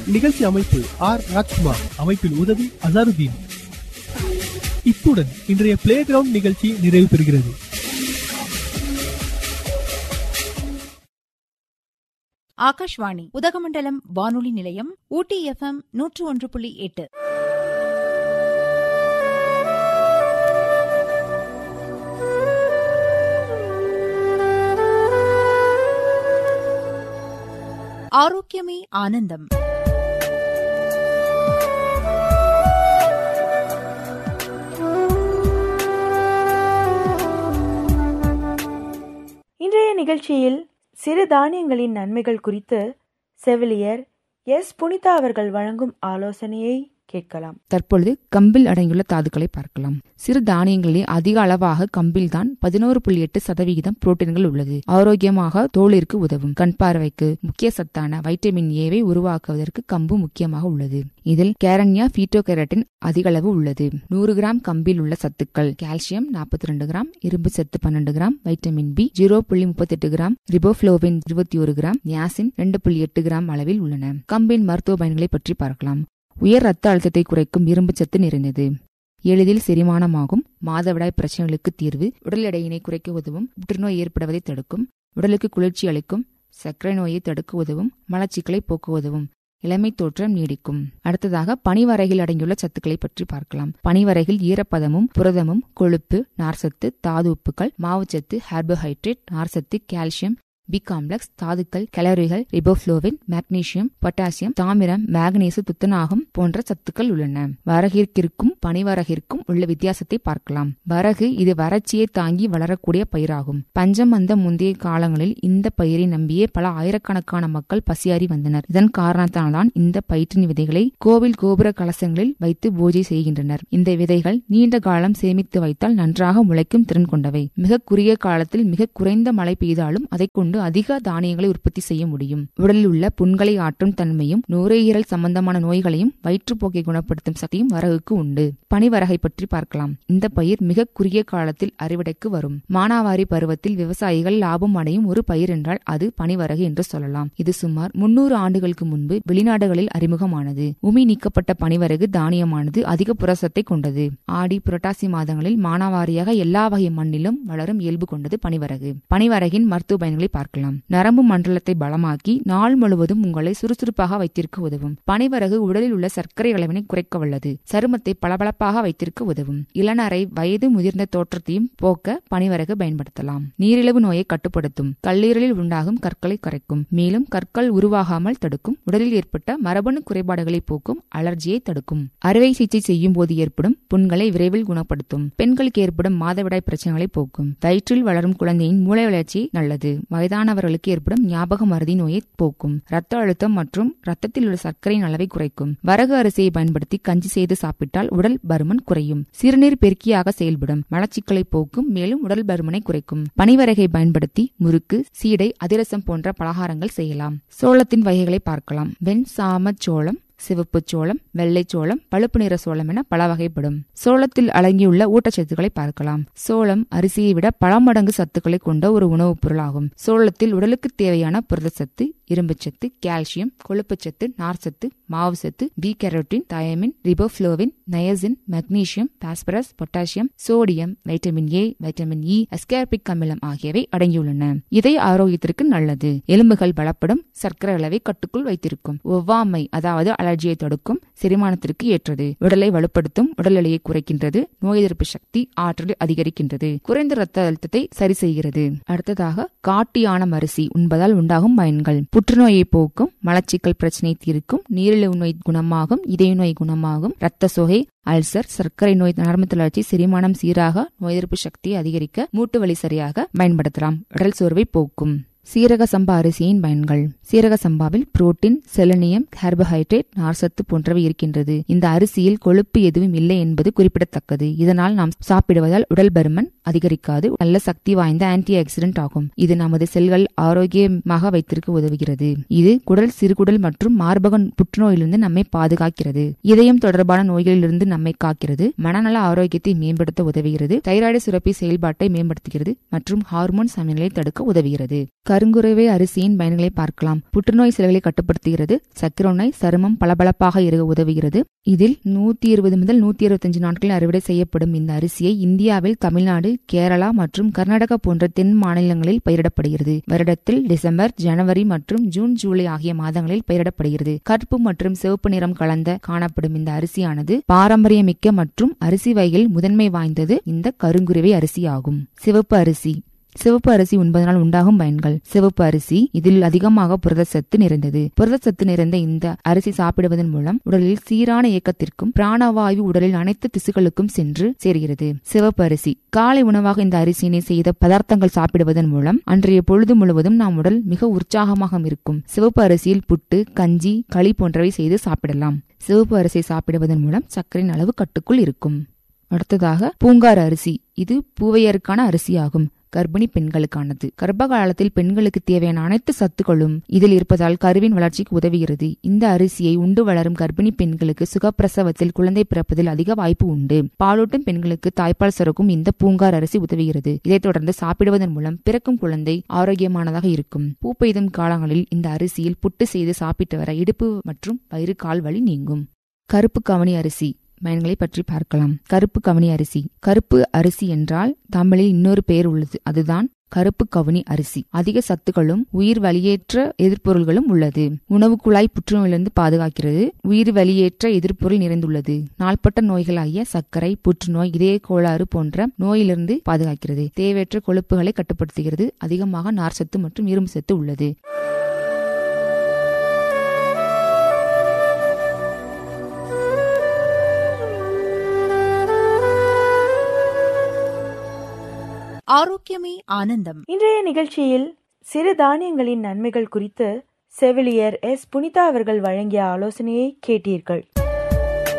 நிகழ்ச்சி அமைப்பு ஆர் ராஜ்குமார் அமைப்பில் உதவி அசாருதீன் இத்துடன் இன்றைய பிளே கிரவுண்ட் நிகழ்ச்சி நிறைவு பெறுகிறது ஆகாஷ்வாணி உதகமண்டலம் வானொலி நிலையம் ஊட்டி எஃப்எம் நூற்று ஒன்று புள்ளி எட்டு ஆரோக்கியமே ஆனந்தம் இன்றைய நிகழ்ச்சியில் சிறு தானியங்களின் நன்மைகள் குறித்து செவிலியர் எஸ் புனிதா அவர்கள் வழங்கும் ஆலோசனையை கேட்கலாம் தற்பொழுது கம்பில் அடங்கியுள்ள தாதுக்களை பார்க்கலாம் சிறு தானியங்களிலே அதிக அளவாக கம்பில் தான் பதினோரு புள்ளி எட்டு சதவிகிதம் புரோட்டீன்கள் உள்ளது ஆரோக்கியமாக தோலிற்கு உதவும் கண் பார்வைக்கு முக்கிய சத்தான வைட்டமின் ஏவை உருவாக்குவதற்கு கம்பு முக்கியமாக உள்ளது இதில் கேரன்யா ஃபீட்டோகெரட்டின் அதிக அளவு உள்ளது நூறு கிராம் கம்பில் உள்ள சத்துக்கள் கால்சியம் நாற்பத்தி ரெண்டு கிராம் இரும்பு சத்து பன்னெண்டு கிராம் வைட்டமின் பி ஜீரோ புள்ளி முப்பத்தி எட்டு கிராம் ரிபோஃப்ளோவின் இருபத்தி ஒரு கிராம் நியாசின் ரெண்டு புள்ளி எட்டு கிராம் அளவில் உள்ளன கம்பின் மருத்துவ பயன்களை பற்றி பார்க்கலாம் உயர் ரத்த அழுத்தத்தை குறைக்கும் இரும்பு சத்து நிறைந்தது எளிதில் செரிமானமாகும் மாதவிடாய் பிரச்சனைகளுக்கு தீர்வு உடல் எடையினை குறைக்க உதவும் புற்றுநோய் ஏற்படுவதை தடுக்கும் உடலுக்கு குளிர்ச்சி அளிக்கும் சர்க்கரை நோயை தடுக்க உதவும் மலச்சிக்கலை போக்க உதவும் இளமை தோற்றம் நீடிக்கும் அடுத்ததாக பனிவரையில் அடங்கியுள்ள சத்துக்களை பற்றி பார்க்கலாம் பனிவரையில் ஈரப்பதமும் புரதமும் கொழுப்பு நார்சத்து தாது உப்புகள் மாவுச்சத்து கார்போஹைட்ரேட் நார்சத்து கால்சியம் பி காம்ப்ளெக்ஸ் தாதுக்கள் கலோரிகள் ரிபோஃப்ளோவின் மேக்னீசியம் பொட்டாசியம் தாமிரம் மேக்னீசு துத்தநாகம் போன்ற சத்துக்கள் உள்ளன வரகிற்கிற்கும் பனிவரகிற்கும் உள்ள வித்தியாசத்தை பார்க்கலாம் வரகு இது வறட்சியை தாங்கி வளரக்கூடிய பயிராகும் பஞ்சம் வந்த முந்தைய காலங்களில் இந்த பயிரை நம்பியே பல ஆயிரக்கணக்கான மக்கள் பசியாறி வந்தனர் இதன் காரணத்தால்தான் இந்த பயிற்றின் விதைகளை கோவில் கோபுர கலசங்களில் வைத்து பூஜை செய்கின்றனர் இந்த விதைகள் நீண்ட காலம் சேமித்து வைத்தால் நன்றாக முளைக்கும் திறன் கொண்டவை மிக குறுகிய காலத்தில் மிக குறைந்த மழை பெய்தாலும் அதை கொண்டு அதிக தானியங்களை உற்பத்தி செய்ய முடியும் உடலில் உள்ள புண்களை ஆற்றும் தன்மையும் நுரையீரல் சம்பந்தமான நோய்களையும் வயிற்றுப்போக்கை குணப்படுத்தும் சக்தியும் வரகுக்கு உண்டு பனிவரகை பற்றி பார்க்கலாம் இந்த பயிர் மிக குறுகிய காலத்தில் அறுவடைக்கு வரும் மானாவாரி பருவத்தில் விவசாயிகள் லாபம் அடையும் ஒரு பயிர் என்றால் அது பனிவரகு என்று சொல்லலாம் இது சுமார் முன்னூறு ஆண்டுகளுக்கு முன்பு வெளிநாடுகளில் அறிமுகமானது உமி நீக்கப்பட்ட பனிவரகு தானியமானது அதிக புரசத்தை கொண்டது ஆடி புரட்டாசி மாதங்களில் மானாவாரியாக எல்லா வகை மண்ணிலும் வளரும் இயல்பு கொண்டது பனிவரகு பனிவரகின் மருத்துவ பயன்களை பார்க்கலாம் நரம்பு மண்டலத்தை பலமாக்கி நாள் முழுவதும் உங்களை சுறுசுறுப்பாக வைத்திருக்க உதவும் பனிவரகு உடலில் உள்ள சர்க்கரை அளவினை குறைக்க வல்லது சருமத்தை பளபளப்பாக வைத்திருக்க உதவும் இளநரை வயது முதிர்ந்த தோற்றத்தையும் போக்க பனிவரகு பயன்படுத்தலாம் நீரிழிவு நோயை கட்டுப்படுத்தும் கல்லீரலில் உண்டாகும் கற்களை குறைக்கும் மேலும் கற்கள் உருவாகாமல் தடுக்கும் உடலில் ஏற்பட்ட மரபணு குறைபாடுகளை போக்கும் அலர்ஜியை தடுக்கும் அறுவை சிகிச்சை செய்யும் போது ஏற்படும் புண்களை விரைவில் குணப்படுத்தும் பெண்களுக்கு ஏற்படும் மாதவிடாய் பிரச்சனைகளை போக்கும் வயிற்றில் வளரும் குழந்தையின் மூளை வளர்ச்சி நல்லது வயதானவர்களுக்கு ஏற்படும் ஞாபக மருதி நோயை போக்கும் ரத்த அழுத்தம் மற்றும் ரத்தத்தில் உள்ள சர்க்கரையின் அளவை குறைக்கும் வரகு அரிசியை பயன்படுத்தி கஞ்சி செய்து சாப்பிட்டால் உடல் பருமன் குறையும் சிறுநீர் பெருக்கியாக செயல்படும் மலச்சிக்கலை போக்கும் மேலும் உடல் பருமனை குறைக்கும் பனிவரகை பயன்படுத்தி முறுக்கு சீடை அதிரசம் போன்ற பலகாரங்கள் செய்யலாம் சோளத்தின் வகைகளை பார்க்கலாம் வெண் சாம சோளம் சிவப்பு சோளம் வெள்ளை சோளம் பழுப்பு நிற சோளம் என பல வகைப்படும் சோளத்தில் அடங்கியுள்ள ஊட்டச்சத்துக்களை பார்க்கலாம் சோளம் அரிசியை விட பல மடங்கு சத்துக்களை கொண்ட ஒரு உணவுப் பொருளாகும் சோளத்தில் உடலுக்கு தேவையான புரதச்சத்து இரும்புச்சத்து கால்சியம் கொழுப்புச்சத்து நார்ச்சத்து மாவு சத்து B carotene thiamine riboflavin niacin magnesium phosphorus potassium sodium vitamin A vitamin E ascorbic அமிலம் ஆகியவை அடங்கியுள்ளன இதய ஆரோக்கியத்திற்கு நல்லது எலும்புகள் பலப்படும் சர்க்கரை அளவை கட்டுக்குள் வைத்திருக்கும் ஒவ்வாமை அதாவது அலர்ஜியை தடுக்கும் செரிமானத்திற்கு ஏற்றது உடலை வலுப்படுத்தும் உடல் எடையை குறைக்கின்றது நோய் எதிர்ப்பு சக்தி ஆற்றலை அதிகரிக்கின்றது குறைந்த ரத்த அழுத்தத்தை சரி செய்கிறது அடுத்ததாக காட்டியான அரிசி உண்பதால் உண்டாகும் பயன்கள் புற்றுநோயை போக்கும் மலச்சிக்கல் பிரச்சனை தீர்க்கும் நீரிழிவு நோய் குணமாகும் இதய நோய் குணமாகும் ரத்த சோகை அல்சர் சர்க்கரை நோய் நரம்பு தளர்ச்சி செரிமானம் சீராக நோய் எதிர்ப்பு சக்தியை அதிகரிக்க மூட்டு வலி சரியாக பயன்படுத்தலாம் உடல் சோர்வை போக்கும் சீரக சம்பா அரிசியின் பயன்கள் சீரக சம்பாவில் புரோட்டீன் செலனியம் கார்போஹைட்ரேட் நார்சத்து போன்றவை இருக்கின்றது இந்த அரிசியில் கொழுப்பு எதுவும் இல்லை என்பது குறிப்பிடத்தக்கது இதனால் நாம் சாப்பிடுவதால் உடல் பருமன் அதிகரிக்காது நல்ல சக்தி வாய்ந்த ஆன்டி ஆக்சிடென்ட் ஆகும் இது நமது செல்கள் ஆரோக்கியமாக வைத்திருக்க உதவுகிறது இது குடல் சிறுகுடல் மற்றும் மார்பக புற்றுநோயிலிருந்து நம்மை பாதுகாக்கிறது இதயம் தொடர்பான நோய்களிலிருந்து நம்மை காக்கிறது மனநல ஆரோக்கியத்தை மேம்படுத்த உதவுகிறது தைராய்டு சுரப்பி செயல்பாட்டை மேம்படுத்துகிறது மற்றும் ஹார்மோன் சமநிலை தடுக்க உதவுகிறது கருங்குறைவை அரிசியின் பயன்களை பார்க்கலாம் புற்றுநோய் செல்களை கட்டுப்படுத்துகிறது சர்க்கரை நோய் சருமம் பளபளப்பாக இருக்க உதவுகிறது இதில் நூத்தி இருபது முதல் நூத்தி இருபத்தஞ்சு நாட்களில் அறுவடை செய்யப்படும் இந்த அரிசியை இந்தியாவில் தமிழ்நாடு கேரளா மற்றும் கர்நாடகா போன்ற தென் மாநிலங்களில் பயிரிடப்படுகிறது வருடத்தில் டிசம்பர் ஜனவரி மற்றும் ஜூன் ஜூலை ஆகிய மாதங்களில் பயிரிடப்படுகிறது கருப்பு மற்றும் சிவப்பு நிறம் கலந்த காணப்படும் இந்த அரிசியானது பாரம்பரியமிக்க மற்றும் அரிசி வகையில் முதன்மை வாய்ந்தது இந்த கருங்குருவை அரிசி ஆகும் சிவப்பு அரிசி சிவப்பு அரிசி உண்பதனால் உண்டாகும் பயன்கள் சிவப்பு அரிசி இதில் அதிகமாக புரதச்சத்து நிறைந்தது புரதச்சத்து நிறைந்த இந்த அரிசி சாப்பிடுவதன் மூலம் உடலில் சீரான இயக்கத்திற்கும் பிராணவாயு உடலில் அனைத்து திசுகளுக்கும் சென்று சேர்கிறது சிவப்பு அரிசி காலை உணவாக இந்த அரிசியினை செய்த பதார்த்தங்கள் சாப்பிடுவதன் மூலம் அன்றைய பொழுது முழுவதும் நாம் உடல் மிக உற்சாகமாக இருக்கும் சிவப்பு அரிசியில் புட்டு கஞ்சி களி போன்றவை செய்து சாப்பிடலாம் சிவப்பு அரிசி சாப்பிடுவதன் மூலம் சர்க்கரையின் அளவு கட்டுக்குள் இருக்கும் அடுத்ததாக பூங்கார் அரிசி இது பூவையருக்கான அரிசியாகும் கர்ப்பிணி பெண்களுக்கானது கர்ப்ப காலத்தில் பெண்களுக்கு தேவையான அனைத்து சத்துக்களும் இதில் இருப்பதால் கருவின் வளர்ச்சிக்கு உதவுகிறது இந்த அரிசியை உண்டு வளரும் கர்ப்பிணி பெண்களுக்கு சுகப்பிரசவத்தில் குழந்தை பிறப்பதில் அதிக வாய்ப்பு உண்டு பாலூட்டும் பெண்களுக்கு தாய்ப்பால் சுரக்கும் இந்த பூங்கார் அரிசி உதவுகிறது இதைத் தொடர்ந்து சாப்பிடுவதன் மூலம் பிறக்கும் குழந்தை ஆரோக்கியமானதாக இருக்கும் பூ பெய்தும் காலங்களில் இந்த அரிசியில் புட்டு செய்து சாப்பிட்டு வர இடுப்பு மற்றும் வயிறு கால் வலி நீங்கும் கருப்பு கவனி அரிசி பயன்களை பற்றி பார்க்கலாம் கருப்பு கவனி அரிசி கருப்பு அரிசி என்றால் தமிழில் இன்னொரு பெயர் உள்ளது அதுதான் கருப்பு கவுனி அரிசி அதிக சத்துக்களும் உயிர் வெளியேற்ற எதிர்ப்பொருள்களும் உள்ளது உணவு குழாய் புற்றுநோயிலிருந்து பாதுகாக்கிறது உயிர் வெளியேற்ற எதிர்ப்பொருள் நிறைந்துள்ளது நாள்பட்ட நோய்களாகிய சர்க்கரை புற்றுநோய் இதய கோளாறு போன்ற நோயிலிருந்து பாதுகாக்கிறது தேவையற்ற கொழுப்புகளை கட்டுப்படுத்துகிறது அதிகமாக நார்ச்சத்து மற்றும் இரும்பு சத்து உள்ளது ஆரோக்கியமே ஆனந்தம் இன்றைய நிகழ்ச்சியில் சிறு தானியங்களின் நன்மைகள் குறித்து செவிலியர் எஸ் புனிதா அவர்கள் வழங்கிய ஆலோசனையை கேட்டீர்கள்